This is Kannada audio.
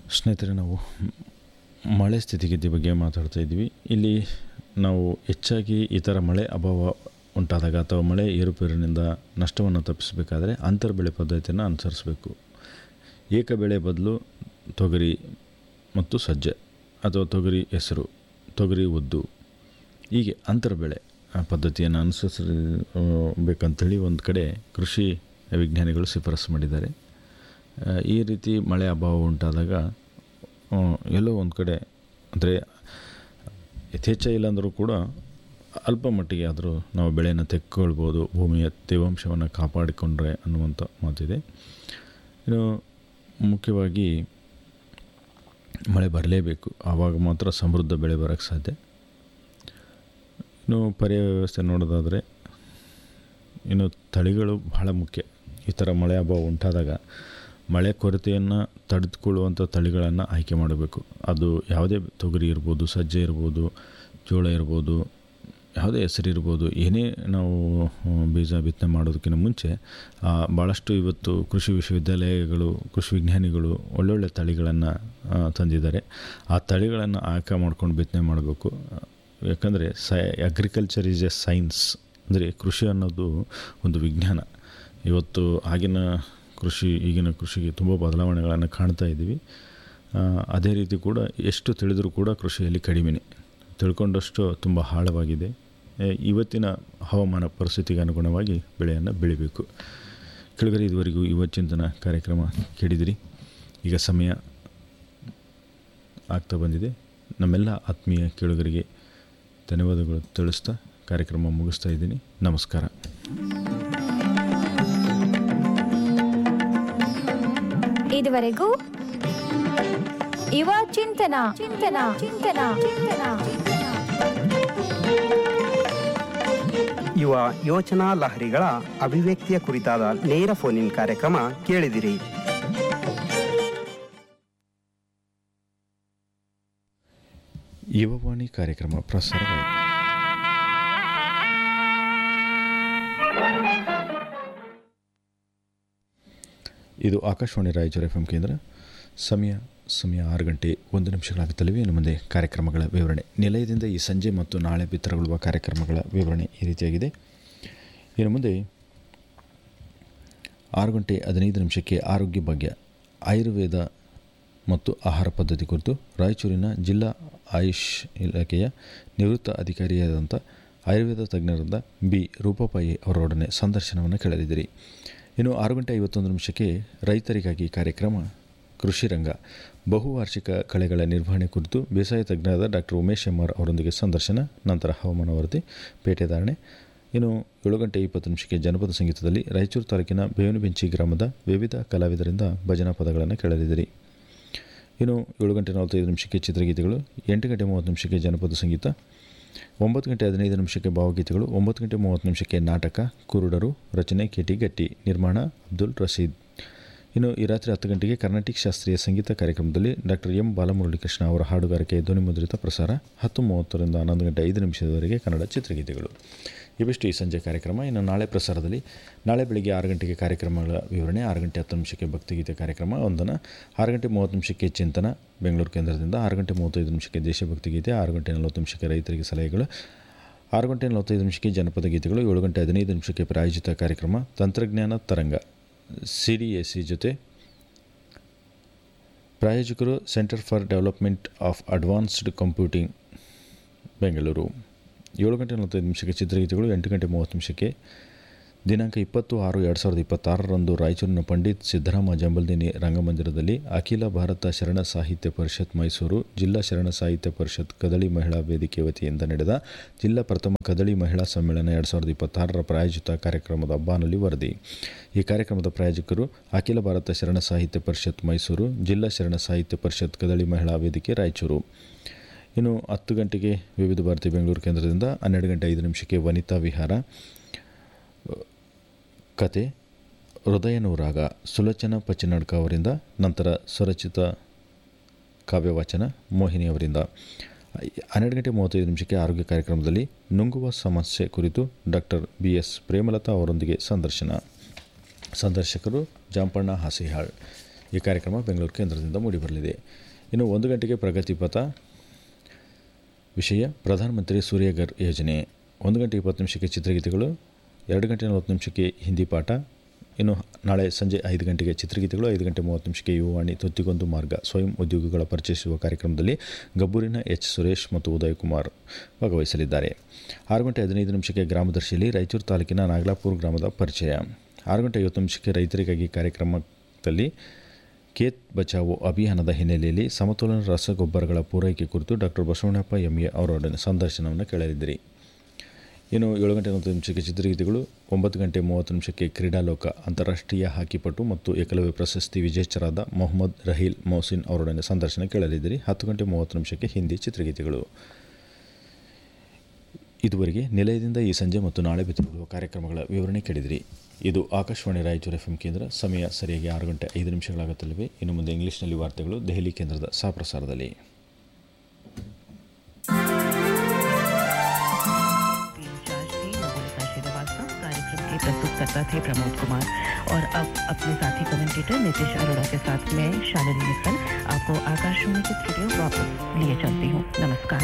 ಸ್ನೇಹಿತರೆ ನಾವು ಮಳೆ ಸ್ಥಿತಿಗತಿ ಬಗ್ಗೆ ಮಾತಾಡ್ತಾ ಇದ್ವಿ ಇಲ್ಲಿ ನಾವು ಹೆಚ್ಚಾಗಿ ಈ ಥರ ಮಳೆ ಅಭಾವ ಉಂಟಾದಾಗ ಅಥವಾ ಮಳೆ ಏರುಪೇರಿನಿಂದ ನಷ್ಟವನ್ನು ತಪ್ಪಿಸಬೇಕಾದ್ರೆ ಅಂತರ್ ಬೆಳೆ ಪದ್ಧತಿಯನ್ನು ಅನುಸರಿಸಬೇಕು ಏಕ ಬೆಳೆ ಬದಲು ತೊಗರಿ ಮತ್ತು ಸಜ್ಜೆ ಅಥವಾ ತೊಗರಿ ಹೆಸರು ತೊಗರಿ ಉದ್ದು ಹೀಗೆ ಅಂತರ ಬೆಳೆ ಆ ಪದ್ಧತಿಯನ್ನು ಅನುಸರಿಸಬೇಕಂತೇಳಿ ಒಂದು ಕಡೆ ಕೃಷಿ ವಿಜ್ಞಾನಿಗಳು ಶಿಫಾರಸು ಮಾಡಿದ್ದಾರೆ ಆ, ಈ ರೀತಿ ಮಳೆ ಅಭಾವ ಉಂಟಾದಾಗ ಆ, ಎಲ್ಲೋ ಒಂದು ಕಡೆ ಅಂದರೆ ಯಥೇಚ್ಛ ಇಲ್ಲಾಂದರೂ ಕೂಡ ಅಲ್ಪ ಮಟ್ಟಿಗೆ ಆದರೂ ನಾವು ಬೆಳೆಯನ್ನು ತೆಕ್ಕೊಳ್ಬೋದು ಭೂಮಿಯ ತೇವಾಂಶವನ್ನು ಕಾಪಾಡಿಕೊಂಡ್ರೆ ಅನ್ನುವಂಥ ಮಾತಿದೆ ಇನ್ನು ಮುಖ್ಯವಾಗಿ ಮಳೆ ಬರಲೇಬೇಕು ಆವಾಗ ಮಾತ್ರ ಸಮೃದ್ಧ ಬೆಳೆ ಬರೋಕ್ಕೆ ಸಾಧ್ಯ ಇನ್ನು ಪರ್ಯಾಯ ವ್ಯವಸ್ಥೆ ನೋಡೋದಾದರೆ ಇನ್ನು ತಳಿಗಳು ಬಹಳ ಮುಖ್ಯ ಈ ಥರ ಮಳೆ ಅಭಾವ ಉಂಟಾದಾಗ ಮಳೆ ಕೊರತೆಯನ್ನು ತಡೆದುಕೊಳ್ಳುವಂಥ ತಳಿಗಳನ್ನು ಆಯ್ಕೆ ಮಾಡಬೇಕು ಅದು ಯಾವುದೇ ತೊಗರಿ ಇರ್ಬೋದು ಸಜ್ಜೆ ಇರ್ಬೋದು ಜೋಳ ಇರ್ಬೋದು ಯಾವುದೇ ಹೆಸರು ಇರ್ಬೋದು ಏನೇ ನಾವು ಆ, ಬೀಜ ಬಿತ್ತನೆ ಮಾಡೋದಕ್ಕಿಂತ ಮುಂಚೆ ಆ, ಭಾಳಷ್ಟು ಇವತ್ತು ಕೃಷಿ ವಿಶ್ವವಿದ್ಯಾಲಯಗಳು ಕೃಷಿ ವಿಜ್ಞಾನಿಗಳು ಒಳ್ಳೊಳ್ಳೆ ತಳಿಗಳನ್ನು ತಂದಿದ್ದಾರೆ ಆ ತಳಿಗಳನ್ನು ಆಯ್ಕೆ ಮಾಡ್ಕೊಂಡು ಬಿತ್ತನೆ ಮಾಡಬೇಕು ಯಾಕಂದರೆ ಸೈ ಅಗ್ರಿಕಲ್ಚರ್ ಈಸ್ ಎ ಸೈನ್ಸ್ ಅಂದರೆ ಕೃಷಿ ಅನ್ನೋದು ಒಂದು ವಿಜ್ಞಾನ ಇವತ್ತು ಆಗಿನ ಕೃಷಿ ಈಗಿನ ಕೃಷಿಗೆ ತುಂಬ ಬದಲಾವಣೆಗಳನ್ನು ಕಾಣ್ತಾ ಇದ್ದೀವಿ ಆ, ಅದೇ ರೀತಿ ಕೂಡ ಎಷ್ಟು ತಿಳಿದರೂ ಕೂಡ ಕೃಷಿಯಲ್ಲಿ ಕಡಿಮೆನೇ ತಿಳ್ಕೊಂಡಷ್ಟು ತುಂಬ ಆಳವಾಗಿದೆ ಎ, ಇವತ್ತಿನ ಹವಾಮಾನ ಪರಿಸ್ಥಿತಿಗೆ ಅನುಗುಣವಾಗಿ ಬೆಳೆಯನ್ನು ಬೆಳಿಬೇಕು ಕೆಳಗರೆ ಇದುವರೆಗೂ ಯುವ ಚಿಂತನ ಕಾರ್ಯಕ್ರಮ ಕೇಳಿದಿರಿ ಈಗ ಸಮಯ ಆಗ್ತಾ ಬಂದಿದೆ ನಮ್ಮೆಲ್ಲ ಆತ್ಮೀಯ ಕೇಳುಗರಿಗೆ ಧನ್ಯವಾದಗಳು ತಿಳಿಸ್ತಾ ಕಾರ್ಯಕ್ರಮ ಮುಗಿಸ್ತಾ ಇದ್ದೀನಿ ನಮಸ್ಕಾರ ಇದುವರೆಗೂ ಯುವ ಚಿಂತನ ಚಿಂತನ ಚಿಂತನ ಚಿಂತನ ಯುವ ಯೋಚನಾ ಲಹರಿಗಳ ಅಭಿವ್ಯಕ್ತಿಯ ಕುರಿತಾದ ನೇರ ಫೋನ್ ಇನ್ ಕಾರ್ಯಕ್ರಮ ಕೇಳಿದಿರಿ ಯುವವಾಣಿ ಕಾರ್ಯಕ್ರಮ ಪ್ರಸಾರವಾಯಿತು ಇದು ಆಕಾಶವಾಣಿ ರಾಯಚೂರು ಎಫ್ ಎಂ ಕೇಂದ್ರ ಸಮಯ ಸಮಯ ಆರು ಗಂಟೆ ಒಂದು ನಿಮಿಷಗಳಾಗುತ್ತಲಿವೆ ಇನ್ನು ಮುಂದೆ ಕಾರ್ಯಕ್ರಮಗಳ ವಿವರಣೆ ನಿಲಯದಿಂದ ಈ ಸಂಜೆ ಮತ್ತು ನಾಳೆ ಬಿತ್ತರಗೊಳ್ಳುವ ಕಾರ್ಯಕ್ರಮಗಳ ವಿವರಣೆ ಈ ರೀತಿಯಾಗಿದೆ ಇನ್ನು ಮುಂದೆ ಆರು ಗಂಟೆ ಹದಿನೈದು ನಿಮಿಷಕ್ಕೆ ಆರೋಗ್ಯ ಭಾಗ್ಯ ಆಯುರ್ವೇದ ಮತ್ತು ಆಹಾರ ಪದ್ಧತಿ ಕುರಿತು ರಾಯಚೂರಿನ ಜಿಲ್ಲಾ ಆಯುಷ್ ಇಲಾಖೆಯ ನಿವೃತ್ತ ಅಧಿಕಾರಿಯಾದಂಥ ಆಯುರ್ವೇದ ತಜ್ಞರಾದ ಬಿ ರೂಪಪಾಯಿ ಅವರೊಡನೆ ಸಂದರ್ಶನವನ್ನು ಕೇಳಲಿದ್ದೀರಿ ಇನ್ನು ಆರು ಗಂಟೆ ಐವತ್ತೊಂದು ನಿಮಿಷಕ್ಕೆ ರೈತರಿಗಾಗಿ ಕಾರ್ಯಕ್ರಮ ಕೃಷಿ ರಂಗ ಬಹುವಾರ್ಷಿಕ ಕಳೆಗಳ ನಿರ್ವಹಣೆ ಕುರಿತು ಬೇಸಾಯ ತಜ್ಞರಾದ ಡಾಕ್ಟರ್ ಉಮೇಶ್ ಎಮ್ಮಾರ್ ಅವರೊಂದಿಗೆ ಸಂದರ್ಶನ ನಂತರ ಹವಾಮಾನ ವರದಿ ಪೇಟೆದಾರಣೆ ಇನ್ನು ಏಳು ಗಂಟೆ ಇಪ್ಪತ್ತು ನಿಮಿಷಕ್ಕೆ ಜನಪದ ಸಂಗೀತದಲ್ಲಿ ರಾಯಚೂರು ತಾಲೂಕಿನ ಬೇವನಬೆಂಚಿ ಗ್ರಾಮದ ವಿವಿಧ ಕಲಾವಿದರಿಂದ ಭಜನಾ ಪದಗಳನ್ನು ಕೇಳಲಿದ್ದೀರಿ ಇನ್ನು ಏಳು ಗಂಟೆ ನಲವತ್ತೈದು ನಿಮಿಷಕ್ಕೆ ಚಿತ್ರಗೀತೆಗಳು ಎಂಟು ಗಂಟೆ ಮೂವತ್ತು ನಿಮಿಷಕ್ಕೆ ಜನಪದ ಸಂಗೀತ ಒಂಬತ್ತು ಗಂಟೆ ಹದಿನೈದು ನಿಮಿಷಕ್ಕೆ ಭಾವಗೀತೆಗಳು ಒಂಬತ್ತು ಗಂಟೆ ಮೂವತ್ತು ನಿಮಿಷಕ್ಕೆ ನಾಟಕ ಕುರುಡರು ರಚನೆ ಕೆಟಿ ಗಟ್ಟಿ ನಿರ್ಮಾಣ ಅಬ್ದುಲ್ ರಶೀದ್ ಇನ್ನು ಈ ರಾತ್ರಿ ಹತ್ತು ಗಂಟೆಗೆ ಕರ್ನಾಟಿಕ್ ಶಾಸ್ತ್ರೀಯ ಸಂಗೀತ ಕಾರ್ಯಕ್ರಮದಲ್ಲಿ ಡಾಕ್ಟರ್ ಎಂ ಬಾಲಮುರಳಿಕೃಷ್ಣ ಅವರ ಹಾಡುಗಾರಿಕೆ ಧ್ವನಿಮುದ್ರಿತ ಪ್ರಸಾರ ಹತ್ತು ಮೂವತ್ತರಿಂದ ಹನ್ನೊಂದು ಗಂಟೆ ಐದು ನಿಮಿಷದವರೆಗೆ ಕನ್ನಡ ಚಿತ್ರಗೀತೆಗಳು ಇವಿಷ್ಟು ಈ ಸಂಜೆ ಕಾರ್ಯಕ್ರಮ ಇನ್ನು ನಾಳೆ ಪ್ರಸಾರದಲ್ಲಿ ನಾಳೆ ಬೆಳಿಗ್ಗೆ ಆರು ಗಂಟೆಗೆ ಕಾರ್ಯಕ್ರಮಗಳ ವಿವರಣೆ ಆರು ಗಂಟೆ ಹತ್ತು ನಿಮಿಷಕ್ಕೆ ಭಕ್ತಿಗೀತೆ ಕಾರ್ಯಕ್ರಮ ಒಂದನ್ನು ಆರು ಗಂಟೆ ಮೂವತ್ತು ನಿಮಿಷಕ್ಕೆ ಚಿಂತನ ಬೆಂಗಳೂರು ಕೇಂದ್ರದಿಂದ ಆರು ಗಂಟೆ ಮೂವತ್ತೈದು ನಿಮಿಷಕ್ಕೆ ದೇಶಭಕ್ತಿ ಗೀತೆ ಆರು ಗಂಟೆ ನಲವತ್ತು ನಿಮಿಷಕ್ಕೆ ರೈತರಿಗೆ ಸಲಹೆಗಳು ಆರು ಗಂಟೆ ನಲವತ್ತೈದು ನಿಮಿಷಕ್ಕೆ ಜನಪದ ಗೀತೆಗಳು ಏಳು ಗಂಟೆ ಹದಿನೈದು ನಿಮಿಷಕ್ಕೆ ಪ್ರಾಯೋಜಿತ ಕಾರ್ಯಕ್ರಮ ತಂತ್ರಜ್ಞಾನ ತರಂಗ ಸಿ ಡಿ ಎ ಸಿ ಜೊತೆ ಪ್ರಾಯೋಜಕರು centre for development of advanced computing Bengaluru ಏಳು ಗಂಟೆ ನಲವತ್ತೈದು ನಿಮಿಷಕ್ಕೆ ಚಿತ್ರಗೀತೆಗಳು ಎಂಟು ಗಂಟೆ ಮೂವತ್ತು ನಿಮಿಷಕ್ಕೆ ದಿನಾಂಕ ಇಪ್ಪತ್ತು ಆರು ಎರಡು ಸಾವಿರದ ಇಪ್ಪತ್ತಾರರಂದು ರಾಯಚೂರಿನ ಪಂಡಿತ್ ಸಿದ್ದರಾಮ ಜಂಬಲ್ದಿನಿ ರಂಗಮಂದಿರದಲ್ಲಿ ಅಖಿಲ ಭಾರತ ಶರಣ ಸಾಹಿತ್ಯ ಪರಿಷತ್ ಮೈಸೂರು ಜಿಲ್ಲಾ ಶರಣ ಸಾಹಿತ್ಯ ಪರಿಷತ್ ಕದಳಿ ಮಹಿಳಾ ವೇದಿಕೆ ವತಿಯಿಂದ ನಡೆದ ಜಿಲ್ಲಾ ಪ್ರಥಮ ಕದಳಿ ಮಹಿಳಾ ಸಮ್ಮೇಳನ ಎರಡು ಸಾವಿರದ ಇಪ್ಪತ್ತಾರರ ಪ್ರಾಯೋಜಿತ ಕಾರ್ಯಕ್ರಮದ ಬಾನುಲಿ ವರದಿ ಈ ಕಾರ್ಯಕ್ರಮದ ಪ್ರಾಯೋಜಕರು ಅಖಿಲ ಭಾರತ ಶರಣ ಸಾಹಿತ್ಯ ಪರಿಷತ್ ಮೈಸೂರು ಜಿಲ್ಲಾ ಶರಣ ಸಾಹಿತ್ಯ ಪರಿಷತ್ ಕದಳಿ ಮಹಿಳಾ ವೇದಿಕೆ ರಾಯಚೂರು ಇನ್ನು ಹತ್ತು ಗಂಟೆಗೆ ವಿವಿಧ ಭಾರತಿ ಬೆಂಗಳೂರು ಕೇಂದ್ರದಿಂದ ಹನ್ನೆರಡು ಗಂಟೆ ಐದು ನಿಮಿಷಕ್ಕೆ ವನಿತಾ ವಿಹಾರ ಕತೆ ಹೃದಯನೂರಾಗ ಸುಲೋಚನಾ ಪಚ್ಚಿನಡ್ಕ ಅವರಿಂದ ನಂತರ ಸ್ವರಚಿತ ಕಾವ್ಯವಾಚನ ಮೋಹಿನಿ ಅವರಿಂದ ಹನ್ನೆರಡು ಗಂಟೆ ಮೂವತ್ತೈದು ನಿಮಿಷಕ್ಕೆ ಆರೋಗ್ಯ ಕಾರ್ಯಕ್ರಮದಲ್ಲಿ ನುಂಗುವ ಸಮಸ್ಯೆ ಕುರಿತು ಡಾಕ್ಟರ್ ಬಿ ಎಸ್ ಪ್ರೇಮಲತಾ ಅವರೊಂದಿಗೆ ಸಂದರ್ಶನ ಸಂದರ್ಶಕರು ಜಾಂಪಣ್ಣ ಹಾಸಿಹಾಳ್ ಈ ಕಾರ್ಯಕ್ರಮ ಬೆಂಗಳೂರು ಕೇಂದ್ರದಿಂದ ಮೂಡಿಬರಲಿದೆ ಇನ್ನು ಒಂದು ಗಂಟೆಗೆ ಪ್ರಗತಿ ಪಥ ವಿಷಯ ಪ್ರಧಾನಮಂತ್ರಿ ಸೂರ್ಯಗರ್ ಯೋಜನೆ ಒಂದು ಗಂಟೆ ಇಪ್ಪತ್ತು ನಿಮಿಷಕ್ಕೆ ಚಿತ್ರಗೀತೆಗಳು ಎರಡು ಗಂಟೆ ನಲವತ್ತು ನಿಮಿಷಕ್ಕೆ ಹಿಂದಿ ಪಾಠ ಇನ್ನು ನಾಳೆ ಸಂಜೆ ಐದು ಗಂಟೆಗೆ ಚಿತ್ರಗೀತೆಗಳು ಐದು ಗಂಟೆ ಮೂವತ್ತು ನಿಮಿಷಕ್ಕೆ ಯುವವಾಣಿ ತುತ್ತಿಗೊಂದು ಮಾರ್ಗ ಸ್ವಯಂ ಉದ್ಯೋಗಿಗಳ ಪರಿಚಯಿಸುವ ಕಾರ್ಯಕ್ರಮದಲ್ಲಿ ಗಬ್ಬೂರಿನ ಎಚ್ ಸುರೇಶ್ ಮತ್ತು ಉದಯ್ ಕುಮಾರ್ ಭಾಗವಹಿಸಲಿದ್ದಾರೆ ಆರು ಗಂಟೆ ಹದಿನೈದು ನಿಮಿಷಕ್ಕೆ ಗ್ರಾಮದರ್ಶಿಯಲ್ಲಿ ರಾಯಚೂರು ತಾಲೂಕಿನ ನಾಗಲಾಪುರ ಗ್ರಾಮದ ಪರಿಚಯ ಆರು ಗಂಟೆ ಐವತ್ತು ನಿಮಿಷಕ್ಕೆ ರೈತರಿಗಾಗಿ ಕಾರ್ಯಕ್ರಮದಲ್ಲಿ ಖೇತ್ ಬಚಾವೋ ಅಭಿಯಾನದ ಹಿನ್ನೆಲೆಯಲ್ಲಿ ಸಮತೋಲನ ರಸಗೊಬ್ಬರಗಳ ಪೂರೈಕೆ ಕುರಿತು ಡಾಕ್ಟರ್ ಬಸವಣ್ಣಪ್ಪ ಎಂ ಎ ಅವರೊಡನೆ ಸಂದರ್ಶನವನ್ನು ಕೇಳಲಿದ್ದೀರಿ ಇನ್ನು ಏಳು ಗಂಟೆ ನಲವತ್ತು ನಿಮಿಷಕ್ಕೆ ಚಿತ್ರಗೀತೆಗಳು ಒಂಬತ್ತು ಗಂಟೆ ಮೂವತ್ತು ನಿಮಿಷಕ್ಕೆ ಕ್ರೀಡಾಲೋಕ ಅಂತಾರಾಷ್ಟ್ರೀಯ ಹಾಕಿಪಟು ಮತ್ತು ಏಕಲವ್ಯ ಪ್ರಶಸ್ತಿ ವಿಜೇತರಾದ ಮೊಹಮ್ಮದ್ ರಹೀಲ್ ಮೊಹಸಿನ್ ಅವರೊಡನೆ ಸಂದರ್ಶನ ಕೇಳಲಿದ್ದೀರಿ ಹತ್ತು ಗಂಟೆ ಮೂವತ್ತು ನಿಮಿಷಕ್ಕೆ ಹಿಂದಿ ಚಿತ್ರಗೀತೆಗಳು ಇದುವರೆಗೆ ನಿಲಯದಿಂದ ಈ ಸಂಜೆ ಮತ್ತು ನಾಳೆ ಬಿತ್ತುಬಿಡುವ ಕಾರ್ಯಕ್ರಮಗಳ ವಿವರಣೆ ಕೇಳಿದಿರಿ ಇದು ಆಕಾಶವಾಣಿ ರಾಯಚೂರು ಎಫ್ ಕೇಂದ್ರ ಸಮಯ ಸರಿಯಾಗಿ ಆರು ಗಂಟೆ ಐದು ನಿಮಿಷಗಳಾಗುತ್ತಲಿವೆ ಇನ್ನು ಮುಂದೆ ಇಂಗ್ಲಿಷ್ನಲ್ಲಿ ವಾರ್ತೆಗಳು ದೆಹಲಿ ಕೇಂದ್ರದ ಸಹಪ್ರಸಾರದಲ್ಲಿ इंचार्ज थे मधुलिका श्रीनिवासन कार्यक्रम के प्रस्तुतकर्ता थे प्रमोद कुमार और अब अपने साथी कमेंटेटर नीतीश अरोड़ा के साथ मैं शालिनी मित्तल आपको आकाशवाणी के स्टूडियो वापस लिए चलती हूँ नमस्कार